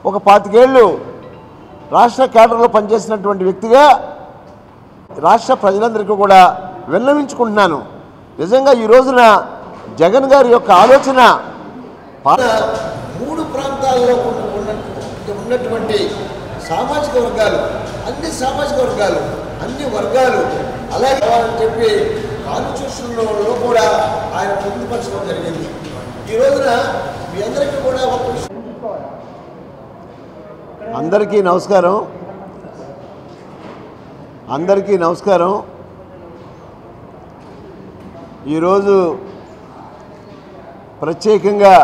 ఒక పాతికేళ్ళు రాష్ట్ర కేడర్లో పనిచేసినటువంటి వ్యక్తిగా రాష్ట్ర ప్రజలందరికీ కూడా విన్నవించుకుంటున్నాను నిజంగా ఈ రోజున జగన్ గారి యొక్క ఆలోచన పా- మూడు ప్రాంతాల్లో ఉన్న- ఉన్న- ఉన్నటువంటి సామాజిక వర్గాలు అన్ని సామాజిక వర్గాలు అన్ని వర్గాలు అలాగే అని చెప్పి కాన్స్టిట్యూషన్లో కూడా ఆయన పొందుపరచడం జరిగింది ఈ రోజున మీ అందరికీ కూడా ఒక విషయం అందరికీ నమస్కారం అందరికీ నమస్కారం ఈరోజు ప్రత్యేకంగా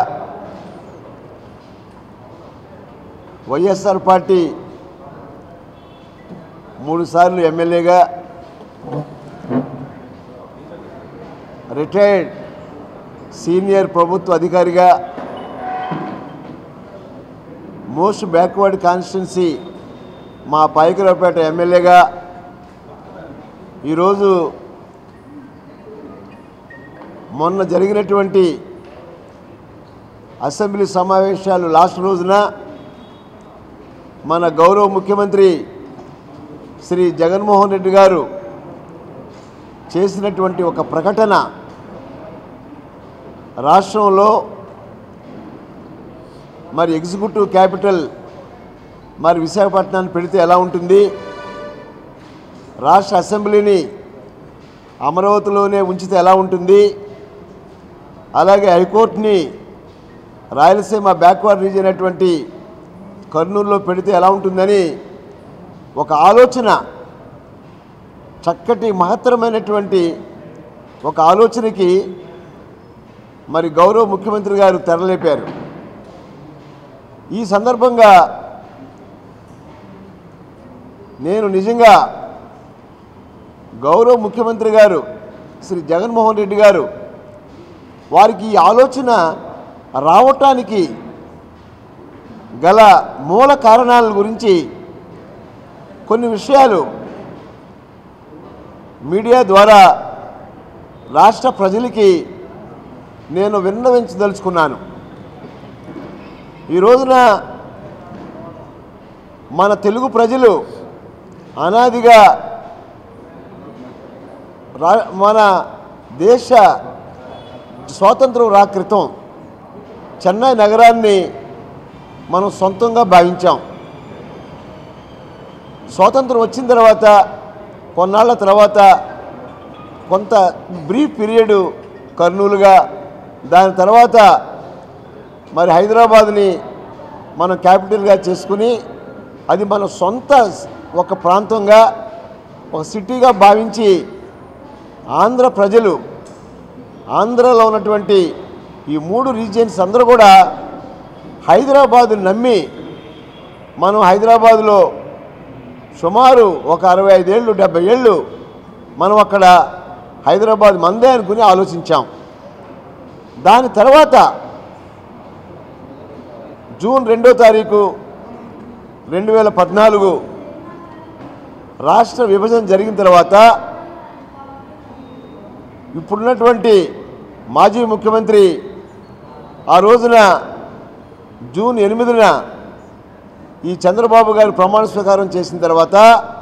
వైఎస్ఆర్ పార్టీ మూడుసార్లు ఎమ్మెల్యేగా రిటైర్డ్ సీనియర్ ప్రభుత్వ అధికారిగా మోస్ట్ బ్యాక్వర్డ్ కాన్స్టిట్యున్సీ మా పాయకరావుపేట ఎమ్మెల్యేగా ఈరోజు మొన్న జరిగినటువంటి అసెంబ్లీ సమావేశాలు లాస్ట్ రోజున మన గౌరవ ముఖ్యమంత్రి శ్రీ జగన్మోహన్ రెడ్డి గారు చేసినటువంటి ఒక ప్రకటన రాష్ట్రంలో మరి ఎగ్జిక్యూటివ్ క్యాపిటల్ మరి విశాఖపట్నాన్ని పెడితే ఎలా ఉంటుంది రాష్ట్ర అసెంబ్లీని అమరావతిలోనే ఉంచితే ఎలా ఉంటుంది అలాగే హైకోర్టుని రాయలసీమ బ్యాక్వర్డ్ రీజియన్ అయినటువంటి కర్నూలులో పెడితే ఎలా ఉంటుందని ఒక ఆలోచన చక్కటి మహత్తరమైనటువంటి ఒక ఆలోచనకి మరి గౌరవ ముఖ్యమంత్రి గారు తెరలేపారు ఈ సందర్భంగా నేను నిజంగా గౌరవ ముఖ్యమంత్రి గారు శ్రీ జగన్మోహన్ రెడ్డి గారు వారికి ఈ ఆలోచన రావటానికి గల మూల కారణాల గురించి కొన్ని విషయాలు మీడియా ద్వారా రాష్ట్ర ప్రజలకి నేను విన్నవించదలుచుకున్నాను ఈ రోజున మన తెలుగు ప్రజలు అనాదిగా రా మన దేశ స్వాతంత్రం రా క్రితం చెన్నై నగరాన్ని మనం సొంతంగా భావించాం స్వాతంత్రం వచ్చిన తర్వాత కొన్నాళ్ళ తర్వాత కొంత బ్రీఫ్ పీరియడ్ కర్నూలుగా దాని తర్వాత మరి హైదరాబాద్ని మనం క్యాపిటల్గా చేసుకుని అది మన సొంత ఒక ప్రాంతంగా ఒక సిటీగా భావించి ఆంధ్ర ప్రజలు ఆంధ్రలో ఉన్నటువంటి ఈ మూడు రీజియన్స్ అందరూ కూడా హైదరాబాద్ నమ్మి మనం హైదరాబాదులో సుమారు ఒక అరవై ఐదేళ్ళు డెబ్బై ఏళ్ళు మనం అక్కడ హైదరాబాద్ మందే అనుకుని ఆలోచించాం దాని తర్వాత జూన్ రెండో తారీఖు రెండు వేల పద్నాలుగు రాష్ట్ర విభజన జరిగిన తర్వాత ఇప్పుడున్నటువంటి మాజీ ముఖ్యమంత్రి ఆ రోజున జూన్ ఎనిమిదిన ఈ చంద్రబాబు గారు ప్రమాణ స్వీకారం చేసిన తర్వాత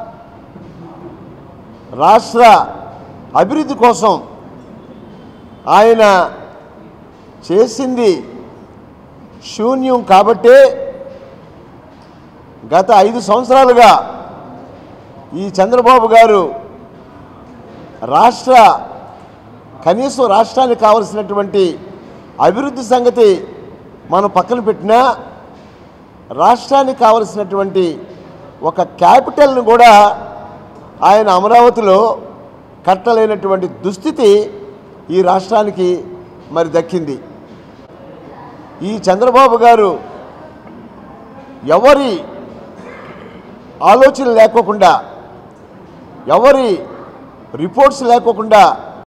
రాష్ట్ర అభివృద్ధి కోసం ఆయన చేసింది శూన్యం కాబట్టే గత ఐదు సంవత్సరాలుగా ఈ చంద్రబాబు గారు రాష్ట్ర కనీసం రాష్ట్రానికి కావలసినటువంటి అభివృద్ధి సంగతి మనం పక్కన పెట్టినా రాష్ట్రానికి కావలసినటువంటి ఒక క్యాపిటల్ని కూడా ఆయన అమరావతిలో కట్టలేనటువంటి దుస్థితి ఈ రాష్ట్రానికి మరి దక్కింది ఈ చంద్రబాబు గారు ఎవరి ఆలోచన లేకోకుండా ఎవరి రిపోర్ట్స్ లేకోకుండా